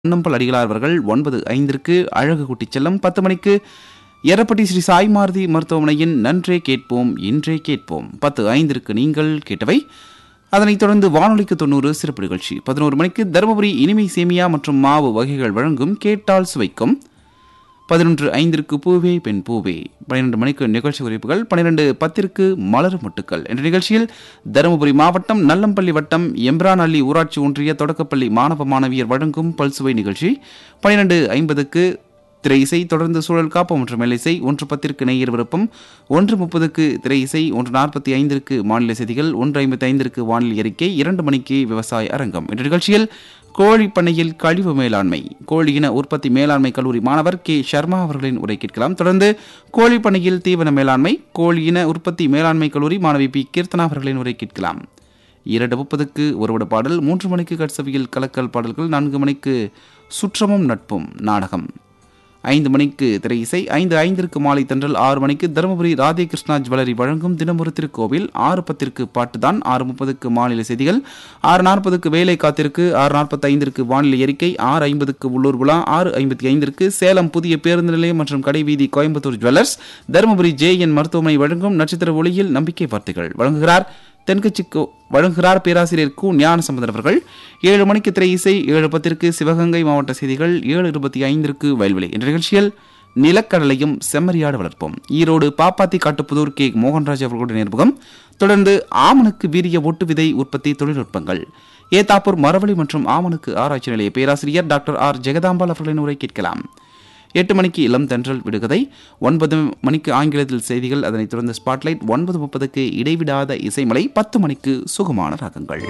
பொன்னம்பல் அடிகளார் அவர்கள் ஒன்பது ஐந்திற்கு அழகு குட்டிச் செல்லம் பத்து மணிக்கு எரப்பட்டி ஸ்ரீ சாய் மாருதி மருத்துவமனையின் நன்றே கேட்போம் இன்றே கேட்போம் பத்து ஐந்திற்கு நீங்கள் கேட்டவை அதனைத் தொடர்ந்து வானொலிக்கு தொண்ணூறு சிறப்பு நிகழ்ச்சி பதினோரு மணிக்கு தருமபுரி இனிமை சேமியா மற்றும் மாவு வகைகள் வழங்கும் கேட்டால் சுவைக்கும் பதினொன்று ஐந்திற்கு பூவே பெண் பூவே பன்னிரண்டு மணிக்கு நிகழ்ச்சி குறிப்புகள் பன்னிரண்டு பத்திற்கு மலர் முட்டுக்கள் என்ற நிகழ்ச்சியில் தருமபுரி மாவட்டம் நல்லம்பள்ளி வட்டம் எம்ரானள்ளி ஊராட்சி ஒன்றிய தொடக்கப்பள்ளி மாணவ மாணவியர் வழங்கும் பல்சுவை நிகழ்ச்சி பன்னிரண்டு ஐம்பதுக்கு திரை இசை தொடர்ந்து சூழல் காப்பு மற்றும் மெல்லிசை ஒன்று பத்திற்கு நெய்யர் விருப்பம் ஒன்று முப்பதுக்கு திரை இசை ஒன்று நாற்பத்தி ஐந்திற்கு மாநில செய்திகள் ஒன்று ஐம்பத்தி ஐந்திற்கு வானிலை அறிக்கை இரண்டு மணிக்கு விவசாய அரங்கம் என்ற நிகழ்ச்சியில் கோழி பண்ணையில் கழிவு மேலாண்மை கோழியின உற்பத்தி மேலாண்மை கல்லூரி மாணவர் கே சர்மா அவர்களின் உரை கேட்கலாம் தொடர்ந்து கோழி பண்ணையில் தீவன மேலாண்மை கோழியின உற்பத்தி மேலாண்மை கல்லூரி மாணவி பி கீர்த்தனா அவர்களின் உரை கேட்கலாம் இரண்டு முப்பதுக்கு ஒருவிட பாடல் மூன்று மணிக்கு கட்சவியல் கலக்கல் பாடல்கள் நான்கு மணிக்கு சுற்றமும் நட்பும் நாடகம் ஐந்து மணிக்கு திரை இசை ஐந்து ஐந்திற்கு மாலை தென்றல் ஆறு மணிக்கு தருமபுரி ராதே கிருஷ்ணா ஜுவல்லரி வழங்கும் தினமொரு திருக்கோவில் ஆறு பத்திற்கு பாட்டுதான் ஆறு முப்பதுக்கு மாநில செய்திகள் ஆறு நாற்பதுக்கு வேலை காத்திருக்கு ஆறு நாற்பத்தி ஐந்திற்கு வானிலை அறிக்கை ஆறு ஐம்பதுக்கு உள்ளூர் விழா ஆறு ஐம்பத்தி ஐந்திற்கு சேலம் புதிய பேருந்து நிலையம் மற்றும் கடைவீதி Coimbatore jewellers Dharmapuri J N மருத்துவமனை வழங்கும் நட்சத்திர ஒளியில் நம்பிக்கை வார்த்தைகள் வழங்குகிறார் தென்கட்சிக்கு வழங்குகிறார் பேராசிரியர் கு ஞானசம்பந்தர் அவர்கள் ஏழு மணிக்கு திரை இசை ஏழு பத்திற்கு சிவகங்கை மாவட்ட செய்திகள் ஏழு இருபத்தி ஐந்திற்கு வயல்வெளி என்ற நிகழ்ச்சியில் நிலக்கடலையும் செம்மறியாடு வளர்ப்போம் ஈரோடு பாப்பாத்தி காட்டுப்புதூர் கே மோகன்ராஜ் அவர்களுடைய நேர்முகம் தொடர்ந்து ஆமணுக்கு வீரிய ஒட்டு விதை உற்பத்தி தொழில்நுட்பங்கள் ஏத்தாப்பூர் மரவழி மற்றும் ஆமணுக்கு ஆராய்ச்சி நிலைய பேராசிரியர் டாக்டர் ஆர் ஜெகதாம்பால் அவர்களின் உரை கேட்கலாம் எட்டு மணிக்கு இளம் தென்றல் விடுகதை ஒன்பது மணிக்கு ஆங்கிலத்தில் செய்திகள் அதனைத் தொடர்ந்து ஸ்பாட்லைட் ஒன்பது முப்பதுக்கு இடைவிடாத இசைமலை பத்து மணிக்கு சுகமான ராகங்கள்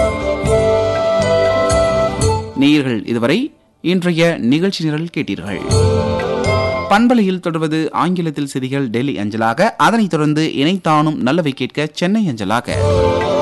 நேயர்கள் இதுவரை இன்றைய நிகழ்ச்சி நிரல் கேட்டீர்கள் பண்பலையில் தொடர்வது ஆங்கிலத்தில் செய்திகள் டெல்லி அஞ்சலாக அதனைத் தொடர்ந்து இணைத்தானும் நல்லவை கேட்க சென்னை அஞ்சலாக